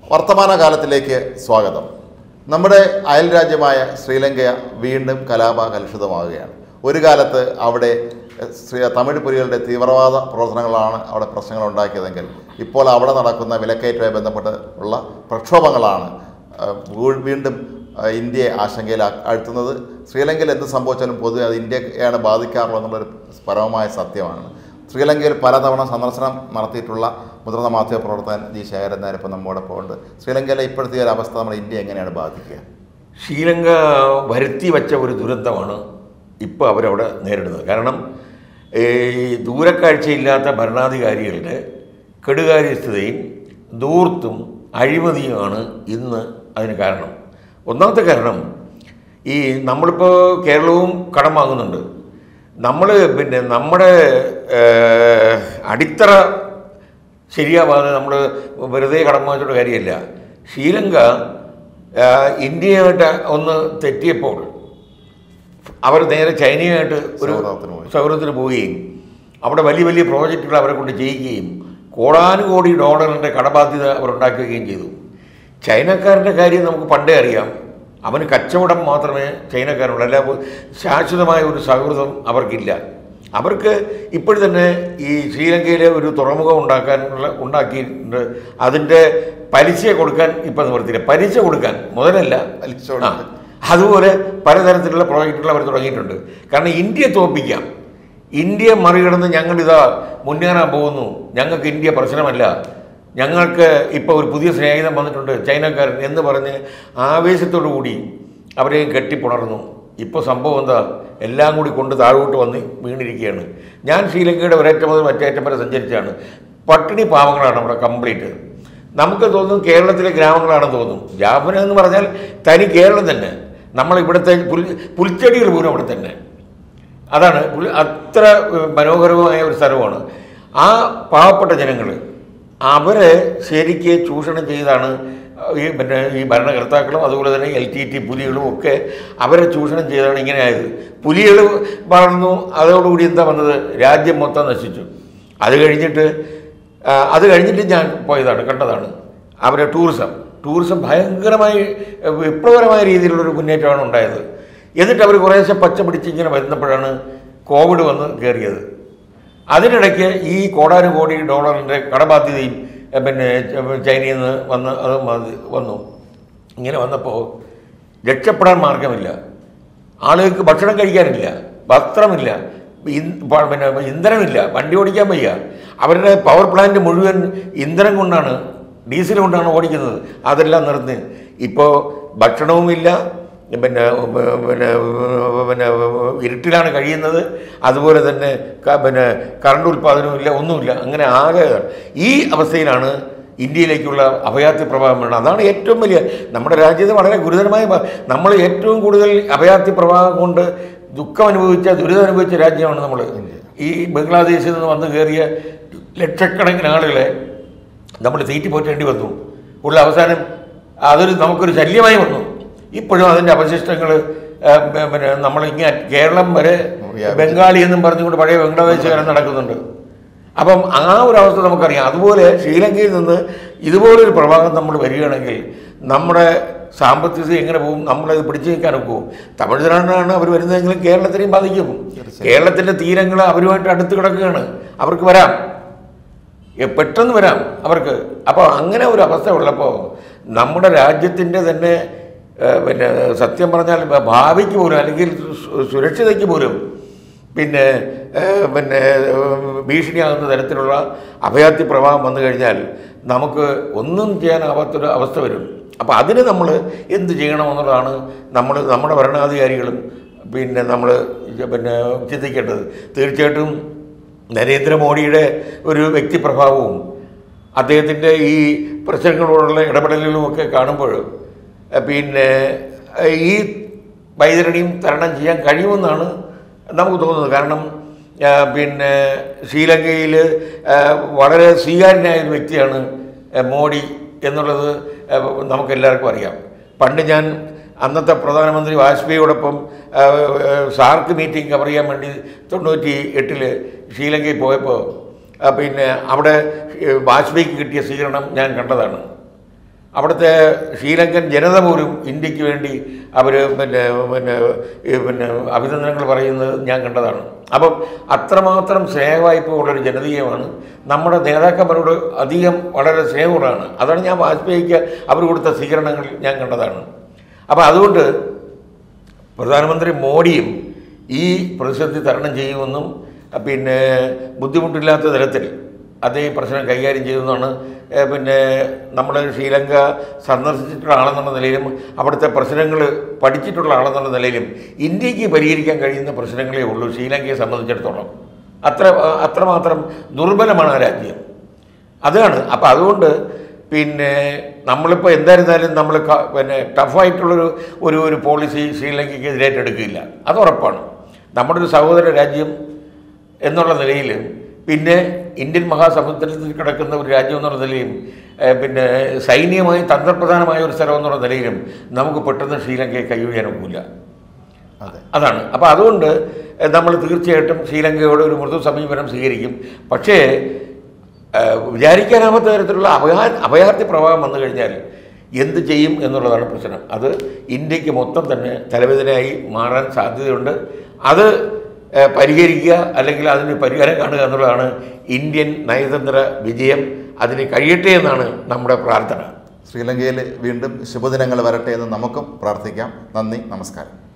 വർത്തമാനകാലത്തിലേക്ക് സ്വാഗതം നമ്മുടെ അയൽ രാജ്യമായ ശ്രീലങ്ക വീണ്ടും കലാപ കലുഷിതമാവുകയാണ് ഒരു കാലത്ത് അവിടെ എഹ്, ശ്രീ തമിഴ് പുലികളുടെ തീവ്രവാദ പ്രവർത്തനങ്ങളാണ് അവിടെ പ്രശ്നങ്ങൾ ഉണ്ടാക്കിയതെങ്കിൽ ഇപ്പോൾ അവിടെ നടക്കുന്ന വിലക്കയറ്റവുമായി ബന്ധപ്പെട്ട് ഉള്ള പ്രക്ഷോഭങ്ങളാണ് അഹ്, വീ- വീണ്ടും അഹ്, ഇന്ത്യയെ ആശങ്കയിൽ ആഴ്ത്തുന്നത് ശ്രീലങ്കയിൽ എന്ത് സംഭവിച്ചാലും പൊതുവെ അത് ഇന്ത്യയാണ് ബാധിക്കാറുള്ളത് എന്നുള്ളൊരു പരമമായ സത്യമാണ് ശ്രീലങ്കയിൽ പലതവണ സന്ദർശനം നടത്തിയിട്ടുള്ള മുതിർന്ന മാധ്യമ പ്രവർത്തകൻ ജി ശേഖരൻ നായർ ഇപ്പോൾ നമ്മോടൊപ്പം ഉണ്ട് ശ്രീലങ്കയിലെ ഇപ്പോഴത്തെ ഒരു അവസ്ഥ നമ്മുടെ ഇന്ത്യ എങ്ങനെയാണ് ബാധിക്കുക ശ്രീലങ്ക വരുത്തി വച്ച ഒരു ദുരന്തമാണ് ഇപ്പോൾ അവരവിടെ നേരിടുന്നത് കാരണം ഈ ദൂരക്കാഴ്ചയില്ലാത്ത ഭരണാധികാരികളുടെ കെടുകാര്യസ്ഥതയും ദൂർത്തും അഴിമതിയുമാണ് ഇന്ന് അതിന് കാരണം ഒന്നാമത്തെ കാരണം ഈ നമ്മളിപ്പോൾ കേരളവും കടം വാങ്ങുന്നുണ്ട് നമ്മൾ പിന്നെ നമ്മുടെ ഏഹ്, അടിത്തറ ശരിയാവാതെ നമ്മൾ വെറുതെ കടം വാങ്ങിച്ചിട്ട് കാര്യമില്ല ശ്രീലങ്ക ആഹ്, ഇന്ത്യയുമായിട്ട് ഒന്ന് തെറ്റിയപ്പോൾ അവർ നേരെ ചൈനയുമായിട്ട് ഒരു സൗഹൃദത്തിന് പോയി. സൗഹൃദത്തിന് പോവുകയും അവിടെ വലിയ വലിയ പ്രോജക്റ്റുകൾ അവരെ കൊണ്ട് ചെയ്യിക്കുകയും കോടാനുകോടി ഡോളറിൻ്റെ കടബാധ്യത അവർ ഉണ്ടാക്കുകയും ചെയ്തു ചൈനക്കാരൻ്റെ കാര്യം നമുക്ക് പണ്ടേ അറിയാം അവന് കച്ചവടം മാത്രമേ ചൈനക്കാരുള്ളൂ അല്ല ശാശ്വതമായ ഒരു സൗഹൃദം അവർക്കില്ല അവർക്ക് ഇപ്പോഴും തന്നെ ഈ ശ്രീലങ്കയിലെ ഒരു തുറമുഖം ഉണ്ടാക്കാനുള്ള ഉണ്ടാക്കിയിട്ടുണ്ട് അതിൻ്റെ പലിശ കൊടുക്കാൻ ഇപ്പം നിവർത്തിയില്ല പലിശ കൊടുക്കാൻ മുതലല്ല പലിശ ആ കൊടുക്കാൻ. അതുപോലെ പലതരത്തിലുള്ള പ്രോജക്റ്റുകൾ അവർ തുടങ്ങിയിട്ടുണ്ട് കാരണം ഇന്ത്യയെ തോൽപ്പിക്കാം ഇന്ത്യ മറികടന്ന് ഞങ്ങളിതാ മുന്നേറാൻ പോകുന്നു ഞങ്ങൾക്ക് ഇന്ത്യ പ്രശ്നമല്ല ഞങ്ങൾക്ക് ഇപ്പോൾ ഒരു പുതിയ സ്നേഹിതം വന്നിട്ടുണ്ട് ചൈനക്കാരൻ എന്ന് പറഞ്ഞ് ആവേശത്തോടു കൂടി അവരെ കെട്ടിപ്പുണർന്നു ഇപ്പോൾ സംഭവം എന്താ എല്ലാം കൂടി കൊണ്ട് താഴോട്ട് വന്ന് വീണിരിക്കുകയാണ് ഞാൻ ശ്രീലങ്കയുടെ ഒരേറ്റം മുതൽ മറ്റേറ്റം വരെ സഞ്ചരിച്ചാണ് പട്ടിണി പാവങ്ങളാണ് നമ്മുടെ കംപ്ലീറ്റ് നമുക്ക് തോന്നും കേരളത്തിലെ ഗ്രാമങ്ങളാണെന്ന് തോന്നും ജാഫന എന്ന് പറഞ്ഞാൽ തനി കേരളം തന്നെ നമ്മൾ ഇവിടുത്തെ പുൽ പുൽച്ചെടികൾ പോലും അവിടെ തന്നെ അതാണ് പുൽ- അത്ര ഏഹ്, മനോഹരമായ ഒരു സ്ഥലമാണ് ആ പാവപ്പെട്ട ജനങ്ങൾ അവരെ ശരിക്ക് ചൂഷണം ചെയ്താണ് ഈ പിന്നെ ഈ ഭരണകർത്താക്കളും അതുപോലെ തന്നെ എൽ ടി ടി പുലികളും ഒക്കെ അവരെ ചൂഷണം ചെയ്താണ് ഇങ്ങനെ ആയത് പുലികൾ വളർന്നു അതോടുകൂടി എന്താ വന്നത് രാജ്യം മൊത്തം നശിച്ചു അത് കഴിഞ്ഞിട്ട് ആ, അത് കഴിഞ്ഞിട്ട് ഞാൻ പോയതാണ് കണ്ടതാണ് അവരെ ടൂറിസം ടൂറിസം ഭയങ്കരമായി ഏഹ്, വിപ്ലവകരമായ രീതിയിലുള്ളൊരു മുന്നേറ്റമാണ് ഉണ്ടായത് എന്നിട്ട് അവർ കുറേശ്ശെ പച്ച പിടിച്ച് ഇങ്ങനെ വരുന്നപ്പോഴാണ് കോവിഡ് വന്ന് കയറിയത് അതിനിടയ്ക്ക് ഈ കോടാനുകോടി ഡോളറിൻ്റെ കടബാധ്യതയും ഏഹ്, പിന്നെ ച- ചൈനയിൽ നിന്ന് വന്ന് അത് മതി- വന്നു ഇങ്ങനെ വന്നപ്പോൾ രക്ഷപ്പെടാൻ മാർഗമില്ല ആളുകൾക്ക് ഭക്ഷണം കഴിക്കാനില്ല വസ്ത്രമില്ല ഇൻ- പ- പിന്നെ ഇന്ധനമില്ല വണ്ടി ഓടിക്കാൻ വയ്യ അവരുടെ പവർ പ്ലാന്റ് മുഴുവൻ ഇന്ധനം കൊണ്ടാണ് ഡീസൽ കൊണ്ടാണ് ഓടിക്കുന്നത് അതെല്ലാം നിർന്ന് ഇപ്പോൾ ഭക്ഷണവുമില്ല പിന്നെ പിന്നെ പിന്നെ ഇരുട്ടിലാണ് കഴിയുന്നത് അതുപോലെ തന്നെ ക- പിന്നെ കറണ്ട് ഉൽപ്പാദനവുമില്ല ഒന്നുമില്ല അങ്ങനെ ആകെ ഈ അവസ്ഥയിലാണ് ഇന്ത്യയിലേക്കുള്ള അഭയാർത്ഥി പ്രവാഹം വേണം അതാണ് ഏറ്റവും വലിയ നമ്മുടെ രാജ്യത്ത് വളരെ ഗുരുതരമായ പ- നമ്മൾ ഏറ്റവും കൂടുതൽ അഭയാർത്ഥി പ്രവാഹം കൊണ്ട് ദുഃഖം അനുഭവിച്ച ദുരിതം അനുഭവിച്ച രാജ്യമാണ് നമ്മൾ ഈ ബംഗ്ലാദേശിൽ നിന്ന് വന്ന് കയറിയ ലക്ഷക്കണക്കിന് ആളുകളെ നമ്മൾ തീറ്റി പോറ്റേണ്ടി വന്നു ഉള്ള അവസാനം അതൊരു നമുക്കൊരു ശല്യമായി വന്നു ഇപ്പോഴും അതിൻ്റെ അവശിഷ്ടങ്ങൾ പിന്നെ നമ്മളിങ്ങനെ കേരളം വരെ ബംഗാളി എന്നും പറഞ്ഞുകൊണ്ട് പഴയ ബംഗ്ലാദേശുകാരൻ നടക്കുന്നുണ്ട് അപ്പം ആ ഒരു അവസ്ഥ നമുക്കറിയാം അതുപോലെ ശ്രീലങ്കയിൽ നിന്ന് ഇതുപോലൊരു പ്രവാഹം നമ്മൾ വരികയാണെങ്കിൽ നമ്മുടെ സാമ്പത്തിക സ്ഥിതി എങ്ങനെ പോകും നമ്മളത് പിടിച്ചു നിൽക്കാൻ ഒക്കുമോ തമിഴ്നാടിനാണ് അവർ വരുന്നതെങ്കിലും കേരളത്തിനെയും ബാധിക്കും കേരളത്തിൻ്റെ തീരങ്ങൾ അവരുമായിട്ട് അടുത്ത് കിടക്കുകയാണ് അവർക്ക് വരാം ഏ, പെട്ടെന്ന് വരാം അവർക്ക് അപ്പോൾ അങ്ങനെ ഒരു അവസ്ഥ ഉള്ളപ്പോൾ നമ്മുടെ രാജ്യത്തിൻ്റെ തന്നെ ഏ, പിന്നെ സത്യം പറഞ്ഞാൽ ഭ- ഭാവിക്ക് പോലും അല്ലെങ്കിൽ സു- സുരക്ഷിതയ്ക്ക് പോലും പിന്നെ ഏ, പിന്നെ ഏ, ഭീഷണിയാകുന്ന തരത്തിലുള്ള അഭയാർത്ഥി പ്രവാഹം വന്നു കഴിഞ്ഞാൽ നമുക്ക് ഒന്നും ചെയ്യാനാവാത്തൊരു അവസ്ഥ വരും അപ്പോൾ അതിന് നമ്മൾ എന്ത് ചെയ്യണമെന്നുള്ളതാണ് നമ്മൾ നമ്മുടെ ഭരണാധികാരികളും പിന്നെ നമ്മൾ പിന്നെ ചിന്തിക്കേണ്ടത് തീർച്ചയായിട്ടും നരേന്ദ്രമോദിയുടെ ഒരു വ്യക്തിപ്രഭാവവും അദ്ദേഹത്തിൻ്റെ ഈ പ്രശ്നങ്ങളോടുള്ള ഇടപെടലുകളും ഒക്കെ കാണുമ്പോൾ ഏഹ്, പിന്നെ ഏഹ്, ഈ വൈതരണിയും തരണം ചെയ്യാൻ കഴിയുമെന്നാണ് നമുക്ക് തോന്നുന്നത് കാരണം ഏഹ്, പിന്നെ ശ്രീലങ്കയിൽ ഏഹ്, വളരെ സ്വീകാര്യനായ ഒരു വ്യക്തിയാണ് ഏഹ്, മോഡി എന്നുള്ളത് ഏഹ്, നമുക്കെല്ലാവർക്കും അറിയാം പണ്ട് ഞാൻ അന്നത്തെ പ്രധാനമന്ത്രി വാജ്പേയിയോടൊപ്പം ആ, ആ, സാർക്ക് മീറ്റിംഗ് കവർ ചെയ്യാൻ വേണ്ടി തൊണ്ണൂറ്റി എട്ടിൽ ശ്രീലങ്കയിൽ പോയപ്പോൾ ആ, പിന്നെ അവിടെ ഏ, വാജ്പേയിക്ക് കിട്ടിയ സ്വീകരണം ഞാൻ കണ്ടതാണ് അവിടുത്തെ ശ്രീലങ്കൻ ജനത പോലും ഇന്ത്യക്ക് വേണ്ടി അവർ പിന്നെ പിന്നെ ഈ പിന്നെ അഭിനന്ദനങ്ങൾ പറയുന്നത് ഞാൻ കണ്ടതാണ് അപ്പം അത്രമാത്രം സ്നേഹവായ്പുള്ളൊരു ജനതീയമാണ് നമ്മുടെ നേതാക്കന്മാരോട് അധികം വളരെ സ്നേഹമുള്ളതാണ് അതാണ് ഞാൻ വാജ്പേയിക്ക് അവർ കൊടുത്ത സ്വീകരണങ്ങൾ ഞാൻ കണ്ടതാണ് അപ്പം അതുകൊണ്ട് പ്രധാനമന്ത്രി മോഡിയും ഈ പ്രതിസന്ധി തരണം ചെയ്യുമെന്നും പിന്നെ ബുദ്ധിമുട്ടില്ലാത്ത തരത്തിൽ അതേ പ്രശ്നം കൈകാര്യം ചെയ്യുമെന്നാണ് ഏഹ്, പിന്നെ നമ്മുടെ ശ്രീലങ്ക സന്ദർശിച്ചിട്ടുള്ള ആളെന്നുള്ള നിലയിലും അവിടുത്തെ പ്രശ്നങ്ങൾ പഠിച്ചിട്ടുള്ള ആളെന്നുള്ള നിലയിലും ഇന്ത്യക്ക് പരിഹരിക്കാൻ കഴിയുന്ന പ്രശ്നങ്ങളേ ഉള്ളൂ ശ്രീലങ്കയെ സംബന്ധിച്ചിടത്തോളം അത്ര അത്രമാത്രം ദുർബലമാണ് ആ രാജ്യം അതാണ് അപ്പം അതുകൊണ്ട് പിന്നെ നമ്മളിപ്പോൾ എന്തായിരുന്നാലും നമ്മൾ ക- പിന്നെ ടഫായിട്ടുള്ളൊരു ഒരു ഒരു പോളിസി ശ്രീലങ്കയ്ക്ക് എതിരായിട്ട് എടുക്കില്ല അത് ഉറപ്പാണ് നമ്മുടെ ഒരു സഹോദര രാജ്യം എന്നുള്ള നിലയിൽ പിന്നെ ഇന്ത്യൻ മഹാസമുദ്രത്തിൽ കിടക്കുന്ന ഒരു രാജ്യം എന്നുള്ള നിലയും ഏഹ്, പിന്നെ സൈന്യമായി തന്ത്രപ്രധാനമായ ഒരു സ്ഥലം എന്നുള്ള നിലയിലും നമുക്ക് പെട്ടെന്ന് ശ്രീലങ്കയെ കൈയൊഴിയാൻ ഒക്കില്ല അതെ അതാണ് അപ്പോൾ അതുകൊണ്ട് നമ്മൾ തീർച്ചയായിട്ടും ശ്രീലങ്കയോട് ഒരു മൃദു സമീപനം സ്വീകരിക്കും പക്ഷേ ഏഹ്, വിചാരിക്കാനാവാത്ത തരത്തിലുള്ള അഭയാ അഭയാർത്ഥി പ്രവാഹം വന്നു കഴിഞ്ഞാൽ എന്ത് ചെയ്യും എന്നുള്ളതാണ് പ്രശ്നം അത് ഇന്ത്യക്ക് മൊത്തം തന്നെ തലവേദനയായി മാറാൻ സാധ്യതയുണ്ട് അത് ഏഹ്, പരിഹരിക്കുക അല്ലെങ്കിൽ അതിന് പരിഹാരം കാണുക എന്നുള്ളതാണ് ഇന്ത്യൻ നയതന്ത്ര വിജയം അതിന് കഴിയട്ടെ എന്നാണ് നമ്മുടെ പ്രാർത്ഥന ശ്രീലങ്കയിൽ വീണ്ടും ശുഭദിനങ്ങൾ വരട്ടെ എന്ന് നമുക്കും പ്രാർത്ഥിക്കാം നന്ദി നമസ്കാരം